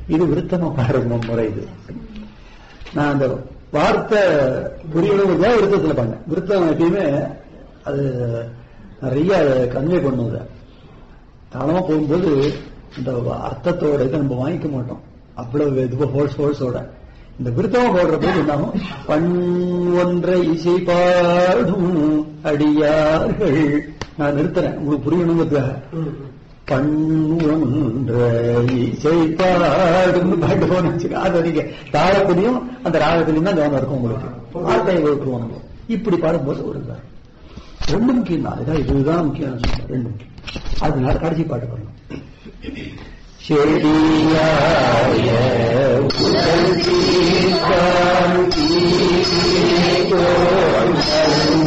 இது விருத்தமா பாடுற முறை இது நான் அந்த வார்த்தை புரியணுங்கிறதா விருத்தத்துல பண்ணேன் விருத்தம் எப்பயுமே அது நிறைய கன்வே பண்ணுவது தாளமா போகும்போது இந்த அர்த்தத்தோட இதை நம்ம வாங்கிக்க மாட்டோம் அவ்வளவு இது ஹோல்ஸ் ஹோல்ஸோட இந்த விருத்தமா போடுற போது என்னாகும் பண் ஒன்றை இசை பாடும் அடியார்கள் நான் நிறுத்துறேன் உங்களுக்கு புரியணுங்கிறதுக்காக பண் ஒன்ற இசை பாடும் பாட்டு போனுச்சு அதை நீங்க தாளத்திலையும் அந்த ராகத்திலையும் தான் கவனம் இருக்கும் உங்களுக்கு வார்த்தையை விட்டுருவோம் இப்படி பாடும்போது ஒரு இதா. ரெண்டு முக்கியம் தான் இதான் இதுதான் முக்கியம் நான் சொல்றேன். ரெண்டு முக்கியம் அதனால கடைசி பாட்டு பண்ணணும் செடியாய உடல் தீர்ப்பான் தீர்ப்போன்